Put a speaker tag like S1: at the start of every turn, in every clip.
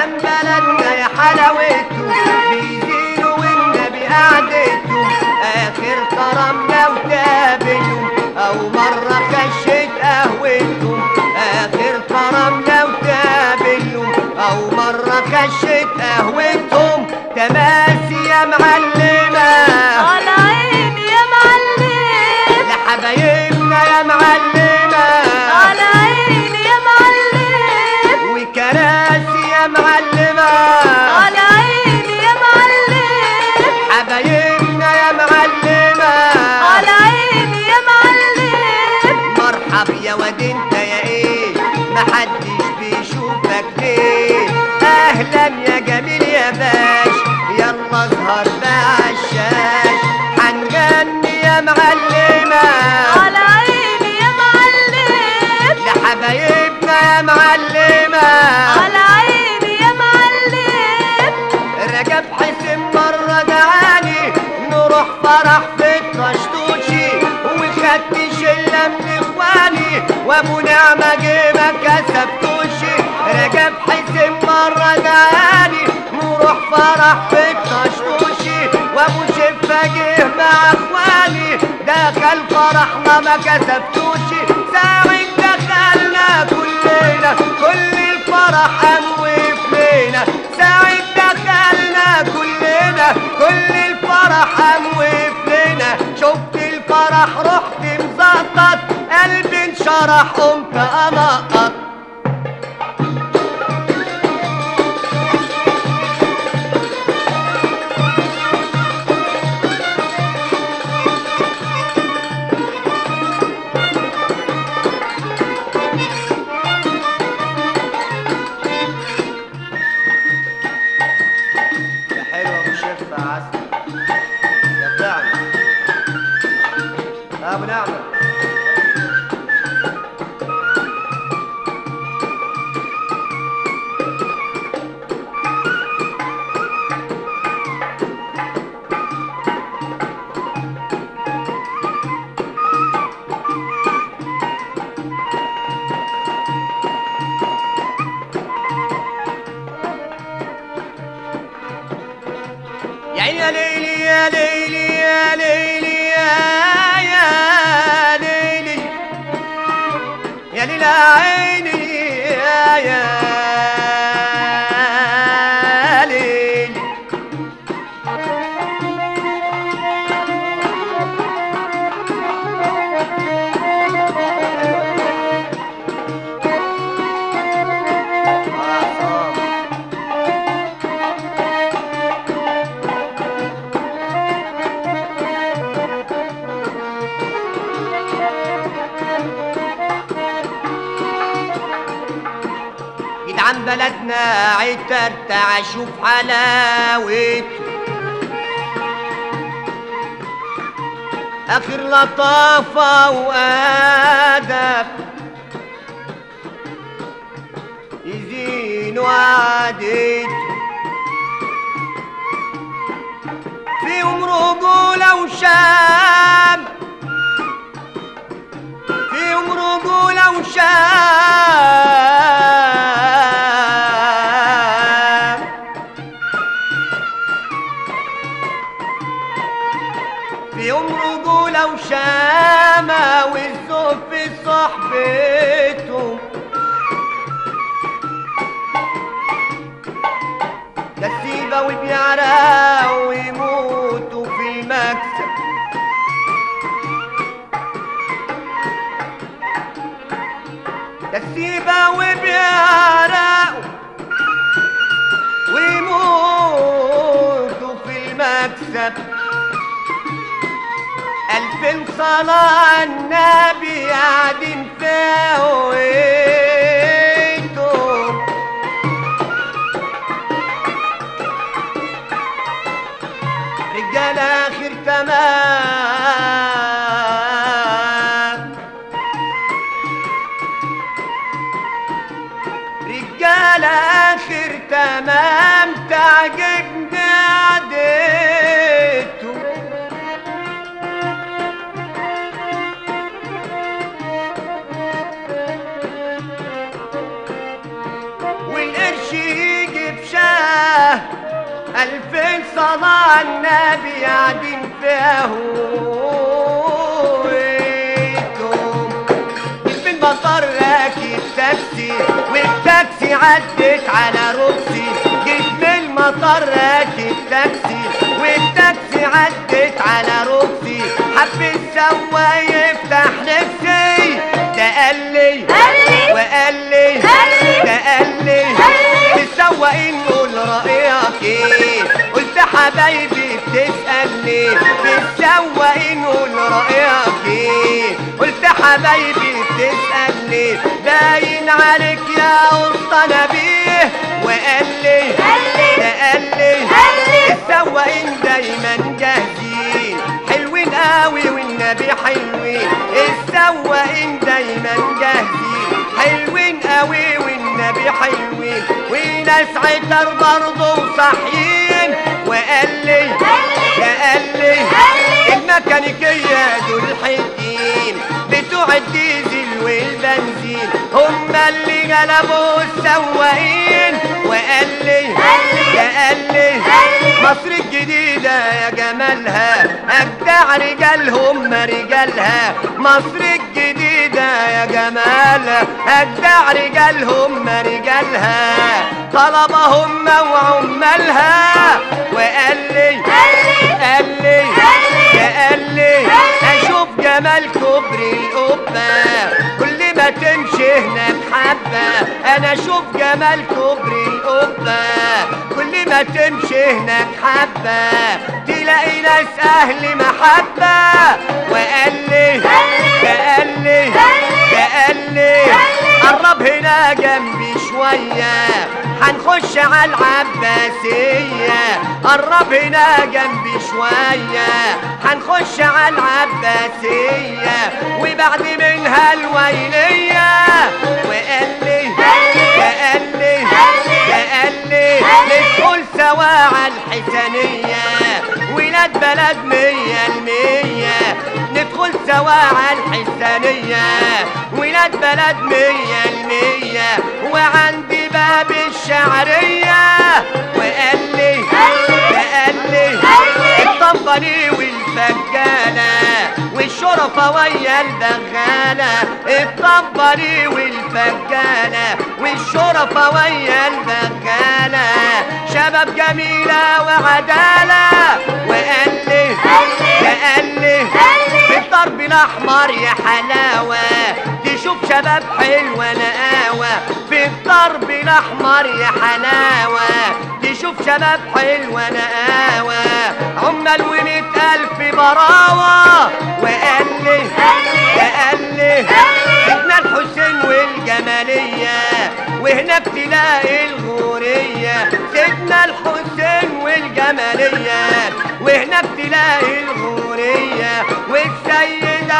S1: جيران بلدنا يا حلاوته بيزينوا والنبي قعدته اخر كرمنا وتابته او مرة خشت قهوته اخر كرمنا وتابته او مرة خشت قهوتهم تماسي يا معلمة
S2: على عيني يا معلم
S1: لحبايبنا يا معلمة
S2: على عيني يا معلم
S1: وكراسي يا معلمة
S2: على عيني يا معلم
S1: حبايبنا يا معلمة
S2: على عيني يا معلم
S1: مرحب يا واد انت يا ايه محدش بيشوفك ليه اهلا يا جميل يا باش يلا اظهر بقى عالشاش هنغني يا معلمة
S2: على عيني يا معلم
S1: لحبايبنا يا معلمة
S2: على عيني يا معلم
S1: رجب حسين مرة دعاني نروح فرح في الطشطوشي وخدت شلة من اخواني وابو نعمة جه ما كسبتوشي رجب حسين مرة دعاني نروح فرح في الطشطوشي وابو شفة جه مع اخواني دخل فرحنا ما كسبتوشي ساعة دخلنا كلنا كل الفرح قام وقف لينا ساعة دخلنا كلنا كل الفرح قام وقف لنا شفت الفرح رحت مزقطط قلبي انشرح قمت انقط يا حلو ابو شيخ يا عسل يا بتاعنا ابو نعمه يا عيني يا ليلي يا ليلي يا ليلي يا يا ليلي يا ليلي عيني يا يا ليلي آه، صار. جدعان بلدنا عترت اشوف حلاوته اخر لطافة وادب يزين وعدته فيهم رجولة وشام فيهم رجولة وشام فيهم رجولة وشامة والذوق في صحبته كسيبة وبيعرقوا ويموتوا في المكسب كسيبة وبيعرقوا ويموتوا في المكسب ألفين صلاة على النبي قاعدين في هويتهم رجال آخر تمام رجال آخر تمام تعجبني عديته والقرش يجي في ألفين صلاة على النبي قاعدين فيها هويتهم في المطار راكب تاكسي والتاكسي عدت على ركسي جيت من المطار راكب تاكسي والتاكسي عدت على ركسي حب السواق يفتح نفسي ده قال لي
S2: قال لي
S1: وقال لي
S2: قال لي
S1: ده قال لي
S2: قال لي
S1: السواقين قول رأيك ايه قلت حبايبي بتسألني بالسواقين قول رأيك ايه قلت حبايبي بتسألني باين عليك يا اسطى نبيه وقال لي
S2: قال لي
S1: ده قال لي
S2: قال لي
S1: السواقين دايما جاهزين حلوين قوي والنبي حلوين السواقين دايما جاهزين حلوين قوي والنبي حلوين وناس عتر برضه صاحيين وقال لي
S2: قال لي
S1: ده قال لي
S2: قال لي
S1: الميكانيكية دول حدين بتوع الديزل والبنزين هم اللي غلبوا السواقين وقال لي
S2: قال لي
S1: ده قال لي
S2: قال لي
S1: مصر الجديدة يا جمالها أجدع رجالهم رجالها مصر الجديدة يا جمالها أجدع رجالهم رجالها طلبهم وعمالها وقال لي
S2: قال لي
S1: قال لي
S2: قال لي
S1: يا قال لي
S2: قال لي
S1: اشوف جمال كوبري القبة كل ما تمشي هناك حبة انا اشوف جمال كوبري القبة كل ما تمشي هناك حبة تلاقي ناس اهل محبة وقال لي
S2: قال لي
S1: ده قال لي
S2: قال لي
S1: ده قال لي
S2: قال لي
S1: قرب هنا جنبي شوية هنخش على العباسية قرب هنا جنبي شوية هنخش على العباسية وبعد منها الويلية وقال لي
S2: قال لي
S1: ده قال لي
S2: قال لي
S1: ده قال لي
S2: قال لي
S1: ندخل سوا على الحسنية ولاد بلد مية المية ندخل سوا على الحسنية ولاد بلد مية المية وعندي باب الشعرية وقال لي
S2: قال لي
S1: ده قال لي
S2: قال لي
S1: الطبلي والفجالة والشرفة ويا البغالة الطبلي والفجالة والشرفة ويا البغالة شباب جميلة وعدالة وقال لي
S2: قال لي
S1: ده قال لي
S2: قال لي
S1: في الضرب الاحمر يا حلاوه تشوف شباب حلوه نقاوه في الضرب الاحمر يا حلاوه تشوف شباب حلوه نقاوه عمال ومئة الف براوه وقال لي
S2: قال لي
S1: ده قال لي
S2: قال لي
S1: سيدنا الحسين والجمالية وهناك تلاقي الغورية سيدنا الحسين والجمالية وهناك تلاقي الغورية والسيدة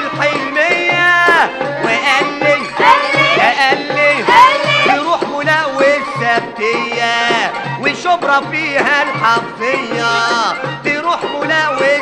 S1: والحلمية وقال لي
S2: قال لي
S1: ده قال لي
S2: قال لي
S1: يروح ملاوي السبتية وشبرا فيها الحظية تروح ملاوي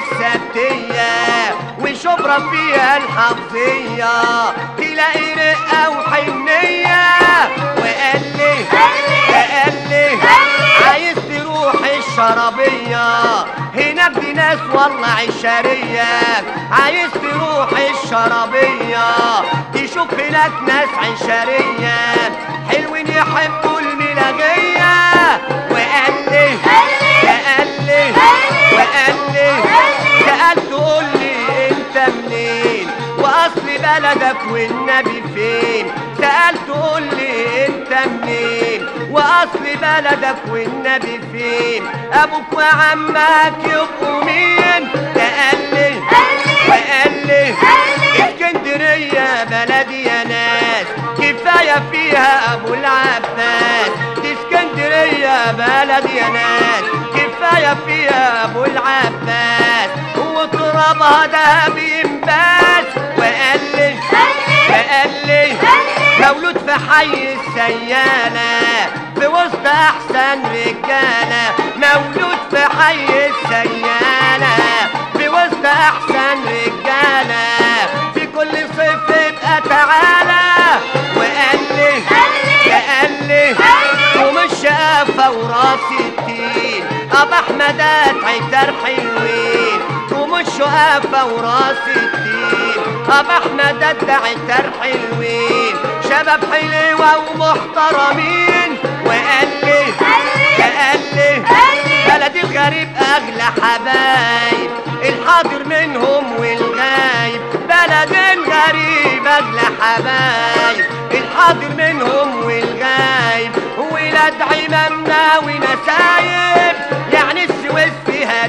S1: السبتية وشبرا فيها الحظية تلاقي رقة وحنية وقال لي
S2: قال لي
S1: ده قال لي
S2: قال لي
S1: عايز تروح الشرابية هناك دي ناس والله عشارية عايز تروح الشرابية تشوف هناك ناس عشارية حلوين يحبوا الملاغية وقال لي
S2: قال لي
S1: ده قال لي
S2: قال لي
S1: وقال لي
S2: قال لي
S1: سألت قول لي انت منين واصل بلدك والنبي فين سألت قول لي انت منين واصل بلدك والنبي فين ابوك وعمك يبقوا مين ده قال لي
S2: قال لي
S1: وقال لي
S2: قال لي
S1: اسكندرية بلدي يا ناس كفاية فيها أبو العباس دي اسكندرية بلدي يا ناس كفاية فيها أبو العباس وترابها دهب ينباس وقال لي
S2: قال لي
S1: وقال لي
S2: قال لي
S1: مولود في حي السيالة في وسط أحسن رجالة مولود في حي السيالة في وسط أحسن رجالة في كل صيف يبقى تعالى وقال لي
S2: قال لي
S1: قال لي
S2: قال لي
S1: ومش آفة وراس التين أبا أحمدات عتر حلوين ومشوا آفة وراس التين أبا أحمدات عتر حلوين شباب حلوة ومحترمين وقال لي قال لي بلد الغريب أغلى حبايب الحاضر منهم والغايب بلد الغريب أغلى حبايب الحاضر منهم والغايب ولاد عمامنا ونسايب يعني السويس فيها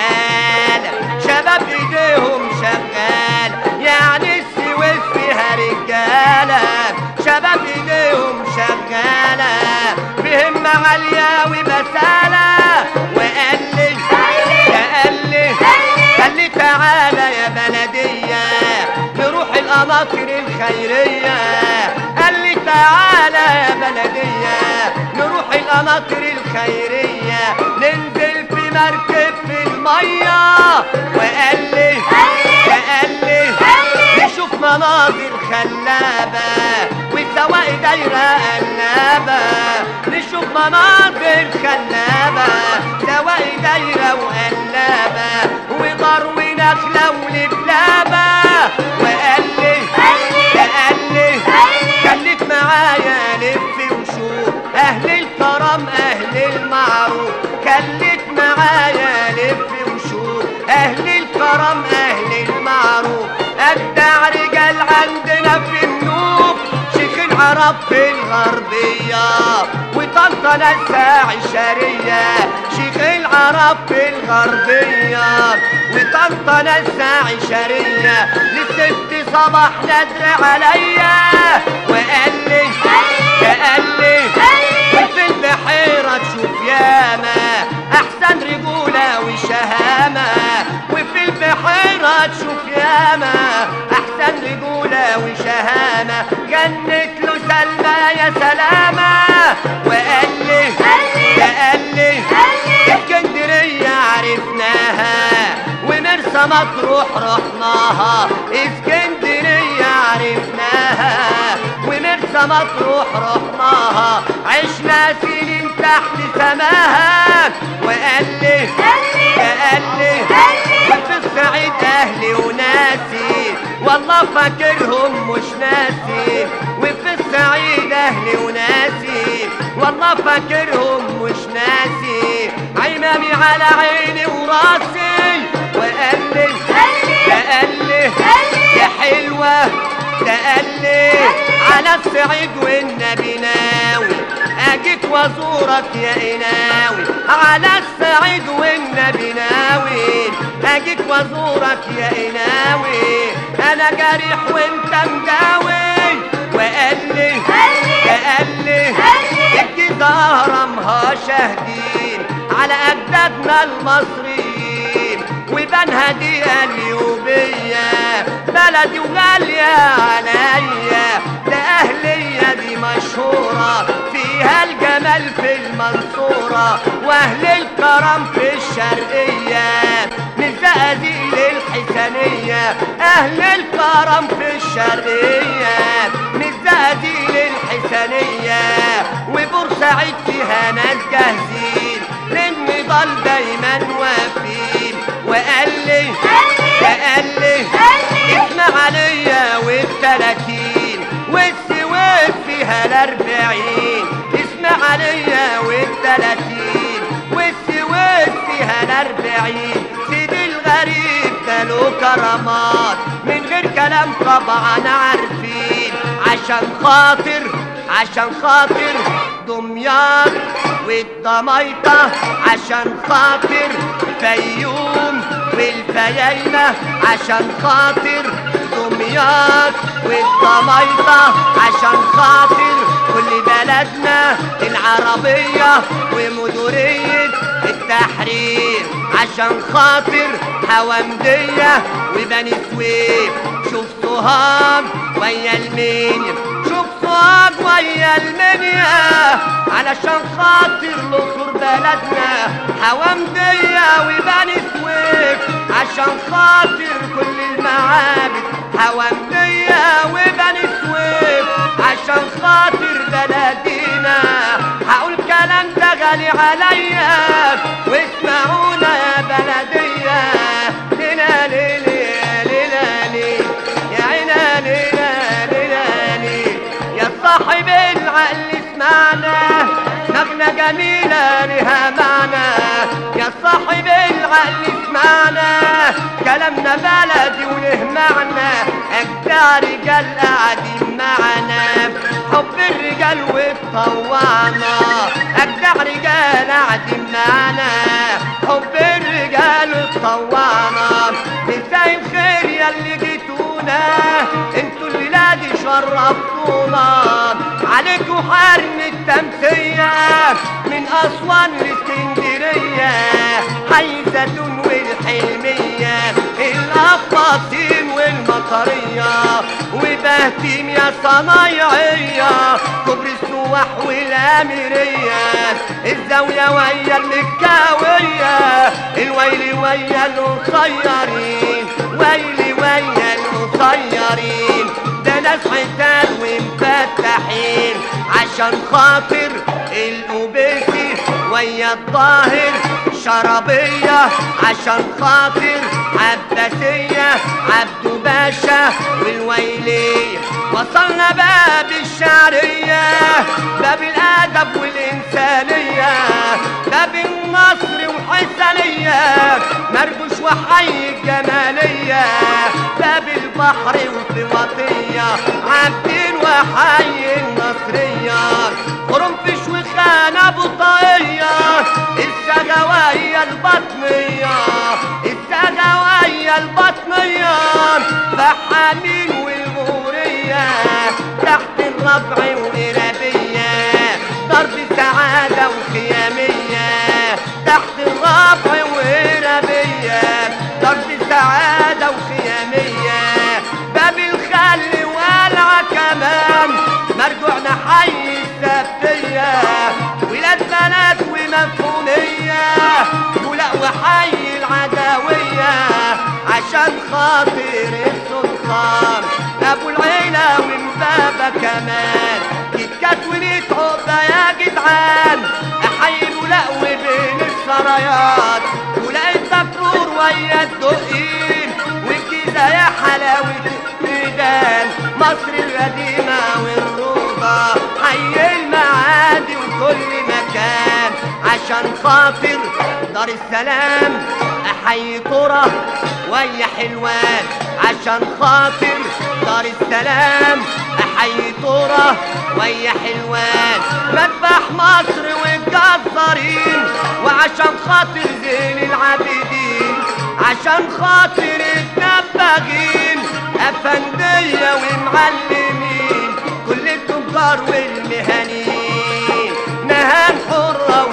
S1: رجالة شباب ايديهم شغال يعني السويس فيها رجالة شباب ايديهم شغالة بهمة عالية وبسالة وقال لي قال لي قال لي تعالى يا بلدية نروح القناطر الخيرية قال لي تعالى يا بلدية نروح القناطر الخيرية ننزل في مركب في المية وقال لي قال لي نشوف مناظر خلابة والسواق دايرة قلابة نشوف مناظر خلابة سواق دايرة وقلابة وغار ونخلة ولبلابة وقال لي قال لي خليك معايا لف وشوف اهل الكرم اهل المعروف خليك معايا لف وشوف اهل الكرم اهل المعروف ابدع رجال عندنا في النوب شيخ العرب في الغربية وطنطا ناسها عشرية شيخ العرب في الغربية وطنطا ناسها عشرية للست صباح ندر عليا وقال لي قال لي وفي البحيرة تشوف ياما أحسن رجولة وشهامة وفي البحيرة تشوف ياما أحسن رجولة وشهامة جنت له سلمى يا سلامة وقال لي قال لي اسكندرية عرفناها ومرسى مطروح رحناها اسكندرية عرفناها ومرسى مطروح رحناها عشنا سنين تحت سماها وقال لي قال لي وفي الصعيد اهلي وناسي والله فاكرهم مش ناسي وفي الصعيد اهلي وناسي والله فاكرهم مش ناسي عمامي على عيني وراسي وقال لي قال لي يا حلوة ده قال لي على الصعيد والنبي ناوي اجيك وازورك يا قناوي على الصعيد والنبي ناوي اجيك وازورك يا قناوي انا جريح وانت مداوي وقال لي قال لي الجيزة هرمها شاهدين على اجدادنا المصريين وبنها دي اليوبية بلدي وغالية عليا ده أهلية دي مشهورة فيها الجمال في المنصورة وأهل الكرم في الشرقية من زقازيق للحسنية أهل الكرم في الشرقية من زقازيق للحسنية وبورسعيد فيها ناس جاهزين للنضال دايما واقفين وقال لي وقال لي اسمع عليا والتلاتين والسويس فيها الاربعين اسمع عليا والتلاتين والسويس فيها الاربعين سيدي الغريب ده له كرامات من غير كلام طبعا عارفين عشان خاطر عشان خاطر دمياط والضميطة عشان خاطر فيوم والفيايمة عشان خاطر دمياط والضميطة عشان خاطر كل بلدنا العربية ومدورية التحرير عشان خاطر حوامدية وبني سويف شوف صهام ويا المنيا شوف صهام ويا المنيا علشان خاطر الاقصر بلدنا حوامدية وبني سويف عشان خاطر كل المعابد حوامدية وبني سويف عشان خاطر بلدينا هقول كلام الكلام ده غالي عليا واسمعونا يا بلدية لنا ليلي لنا لي يا عينا لنا لنا لي يا صاحب العقل اسمعنا نغمة جميلة لها معنى يا صاحب العقل اسمعنا كلامنا بلدي وله معنى اجدع رجال قاعدين معنا حب الرجال واتطوعنا اجدع رجال قاعدين معنا حب الرجال اتطوعنا مساء الخير يا اللي جيتونا انتوا الليلة دي شرفتونا عليكوا حرم التمثية من أسوان لاسكندرية حي زيتون والحلمية الأقاصين والمطرية وبهتيم يا صنايعية كبر السواح والأميرية الزاوية ويا المكاوية الويل ويا القصيرين ويلي ويا القصيرين ده ناس حيتان ومفتحين عشان خاطر الأوبيسي ويا الظاهر شربية عشان خاطر عباسية عبدو باشا والويلية وصلنا باب الشعرية باب الأدب والإنسانية باب النصر وحسنية مربوش وحي الجمالية باب البحر وفواطية عابدين وحي النصرية قرنفش وخانة بطاقية السجواية البطنية السجواية البطنية فحامين والغورية تحت الربع وإرابية ضرب سعادة وخيامية تحت الربع وإرابية ضرب سعادة وخيامية باب الخل والع كمان مرجوعنا حي السبتية ولاد بنات ومفهومية ولا وحي العداوية عشان خاطر السلطان ابو العيلة ومبابا كمان كيتكات وليت عقبة يا جدعان احيي ولا وبين السرايات ولاقي الدكتور ويا الدقين والجيزة يا حلاوة الميدان مصر القديمة والروضة حي المعادي وكل مكان عشان خاطر دار السلام احيي ترى ويا حلوان عشان خاطر دار السلام احيي ترى ويا حلوان مذبح مصر والجزارين وعشان خاطر زين العابدين عشان خاطر الدباغين افندية ومعلمين كل التجار والمهنيين نهان حرة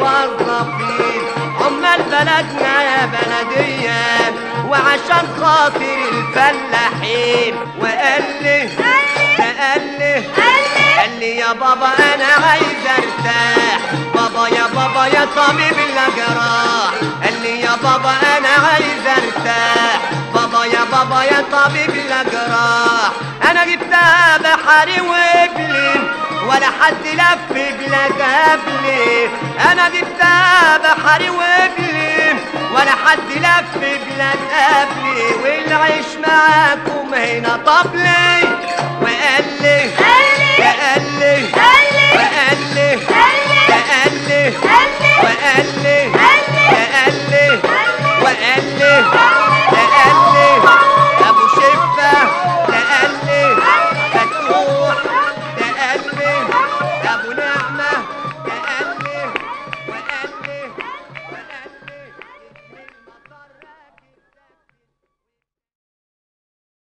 S1: وموظفين عمال بلدنا يا بلدية وعشان خاطر الفلاحين وقال لي قال لي قال لي يا بابا انا عايز ارتاح بابا يا بابا يا طبيب الاجراح قال لي يا بابا انا عايز ارتاح بابا يا بابا يا طبيب الاجراح انا جبتها بحري وابلي ولا حد لف بلاد قبلي انا جبتها بحري وابلي ولا حد لف بلاد قبلي والعيش معاكم هنا طبلي وقال لي